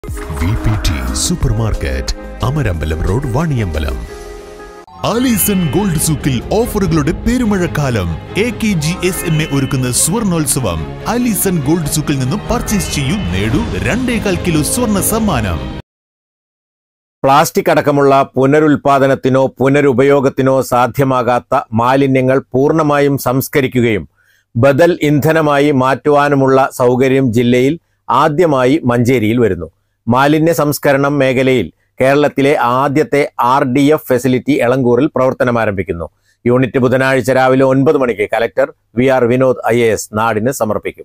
V P T supermarket Amarambalam road Vaniyambalam Alison gold സൂക്കിൽ ഓഫറുകളുടെ പെരുമഴക്കാലം A K G S M A ഒരുക്കുന്ന സ്വർണോത്സവം ആലീസൺ ഗോൾഡ് സൂക്കിൽ നിന്നും പർച്ചേസ് ചെയ്യൂ നേടൂ രണ്ടേകാൽ കിലോ സ്വർണ സമ്മാനം പ്ലാസ്റ്റിക് അടക്കമുള്ള പുനരുൽപാദനത്തിനോ പുനരുപയോഗത്തിനോ സാധ്യമാകാത്ത മാലിന്യങ്ങൾ പൂർണ്ണമായും സംസ്കരിക്കുകയും ബദൽ ഇന്ധനമായി മാറ്റുവാനുമുള്ള സൗകര്യം ജില്ലയിൽ ആദ്യമായി മഞ്ചേരിയിൽ വരുന്നു മാലിന്യ സംസ്കരണം മേഖലയിൽ കേരളത്തിലെ ആദ്യത്തെ ആർ ഡി എഫ് ഫെസിലിറ്റി എളങ്കൂറിൽ പ്രവർത്തനം ആരംഭിക്കുന്നു യൂണിറ്റ് ബുധനാഴ്ച രാവിലെ ഒൻപത് മണിക്ക് collector V R Vinod I നാടിന് സമർപ്പിക്കും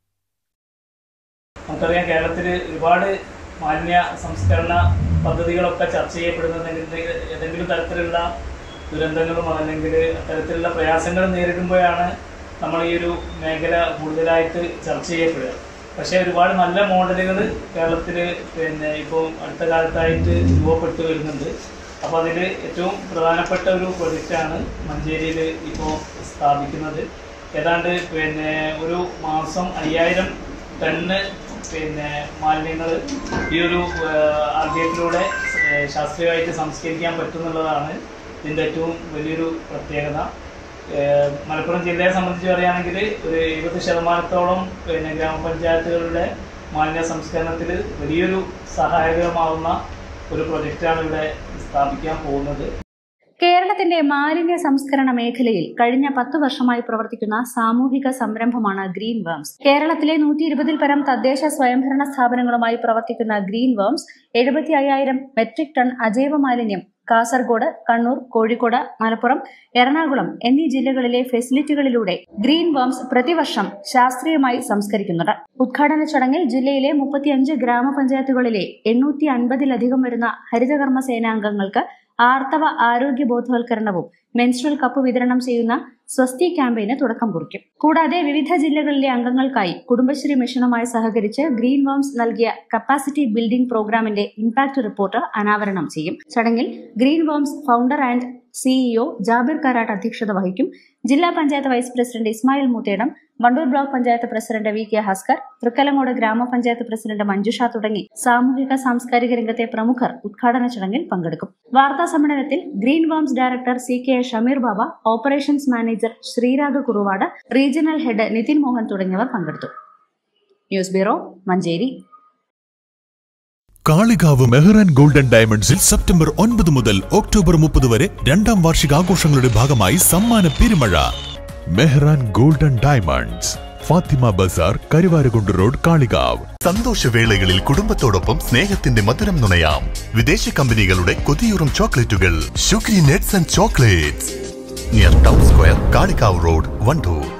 നമുക്കറിയാം കേരളത്തിൽ ഒരുപാട് മാലിന്യ സംസ്കരണ പദ്ധതികളൊക്കെ ചർച്ച ചെയ്യപ്പെടുന്നത് ഏതെങ്കിലും ഏതെങ്കിലും തരത്തിലുള്ള ദുരന്തങ്ങളും അല്ലെങ്കിൽ അത്തരത്തിലുള്ള പ്രയാസങ്ങൾ നേരിടുമ്പോഴാണ് നമ്മൾ ഈ ഒരു മേഖല കൂടുതലായിട്ട് ചർച്ച ചെയ്യപ്പെടുക പക്ഷേ ഒരുപാട് നല്ല മോഡലുകൾ കേരളത്തിൽ പിന്നെ ഇപ്പോൾ അടുത്ത കാലത്തായിട്ട് രൂപപ്പെട്ടു വരുന്നുണ്ട് അപ്പോൾ അതിൽ ഏറ്റവും പ്രധാനപ്പെട്ട ഒരു പ്രൊജക്റ്റാണ് മഞ്ചേരിയിൽ ഇപ്പോൾ സ്ഥാപിക്കുന്നത് ഏതാണ്ട് പിന്നെ ഒരു മാസം അയ്യായിരം ടണ്ണ് പിന്നെ മാലിന്യങ്ങൾ ഈ ഒരു ആർജിയത്തിലൂടെ ശാസ്ത്രീയമായിട്ട് സംസ്കരിക്കാൻ പറ്റുന്നുള്ളതാണ് ഇതിൻ്റെ ഏറ്റവും വലിയൊരു പ്രത്യേകത ഏഹ് മലപ്പുറം ജില്ലയെ സംബന്ധിച്ച് പറയുകയാണെങ്കിൽ ഒരു എഴുപത് ശതമാനത്തോളം പിന്നെ ഗ്രാമപഞ്ചായത്തുകളുടെ മാലിന്യ സംസ്കരണത്തിൽ വലിയൊരു സഹായകരമാവുന്ന ഒരു പ്രൊജക്റ്റാണ് ഇവിടെ സ്ഥാപിക്കാൻ പോകുന്നത് കേരളത്തിന്റെ മാലിന്യ സംസ്കരണ മേഖലയിൽ കഴിഞ്ഞ പത്ത് വർഷമായി പ്രവർത്തിക്കുന്ന സാമൂഹിക സംരംഭമാണ് ഗ്രീൻ വേംസ് കേരളത്തിലെ നൂറ്റി ഇരുപതിൽ പരം തദ്ദേശ സ്വയംഭരണ സ്ഥാപനങ്ങളുമായി പ്രവർത്തിക്കുന്ന ഗ്രീൻ വേംസ് എഴുപത്തി അയ്യായിരം മെട്രിക് ടൺ അജൈവ മാലിന്യം കാസർഗോഡ് കണ്ണൂർ കോഴിക്കോട് മലപ്പുറം എറണാകുളം എന്നീ ജില്ലകളിലെ ഫെസിലിറ്റികളിലൂടെ ഗ്രീൻ വേംസ് പ്രതിവർഷം ശാസ്ത്രീയമായി സംസ്കരിക്കുന്നുണ്ട് ഉദ്ഘാടന ചടങ്ങിൽ ജില്ലയിലെ മുപ്പത്തിയഞ്ച് ഗ്രാമപഞ്ചായത്തുകളിലെ എണ്ണൂറ്റി അൻപതിലധികം വരുന്ന ഹരിതകർമ്മ സേനാംഗങ്ങൾക്ക് ആർത്തവ ആരോഗ്യ ബോധവൽക്കരണവും മെൻസ്ട്രൽ കപ്പ് വിതരണം ചെയ്യുന്ന സ്വസ്തി ക്യാമ്പയിന് തുടക്കം കുറിക്കും കൂടാതെ വിവിധ ജില്ലകളിലെ അംഗങ്ങൾക്കായി കുടുംബശ്രീ മിഷനുമായി സഹകരിച്ച് ഗ്രീൻ വേംസ് നൽകിയ കപ്പാസിറ്റി ബിൽഡിംഗ് പ്രോഗ്രാമിന്റെ ഇമ്പാക്ട് റിപ്പോർട്ട് അനാവരണം ചെയ്യും ചടങ്ങിൽ green worms founder and CEO Jabir Karat അധ്യക്ഷത വഹിക്കും ജില്ലാ panchayat vice president Ismail Moothedam Wandoor block panchayat president V K Haskar Thrikkalangode ഗ്രാമപഞ്ചായത്ത് പ്രസിഡന്റ് മഞ്ജുഷ തുടങ്ങി സാമൂഹിക സാംസ്കാരിക രംഗത്തെ പ്രമുഖർ ഉദ്ഘാടന ചടങ്ങിൽ പങ്കെടുക്കും വാർത്താ സമ്മേളനത്തിൽ green worms director C K Shameer Baba operations manager Sreeraga Kuruvad regional head Nithin Mohan തുടങ്ങിയവർ പങ്കെടുത്തു news bureau Manjeri Kalikavu Mehran golden ഡയമണ്ട്സിൽ സെപ്റ്റംബർ ഒൻപത് മുതൽ ഒക്ടോബർ മുപ്പത് വരെ രണ്ടാം വാർഷികാഘോഷങ്ങളുടെ ഭാഗമായി സമ്മാന പെരുമഴ Mehran golden diamonds Fathima Bazar Karuvarakundu road Kalikavu സന്തോഷവേളകളിൽ കുടുംബത്തോടൊപ്പം സ്നേഹത്തിന്റെ മധുരം നുണയാം വിദേശ കമ്പനികളുടെ കൊതിയൂറും ചോക്ലേറ്റുകൾ sugary nuts and chocolates near town square Kalikavu road Wandoor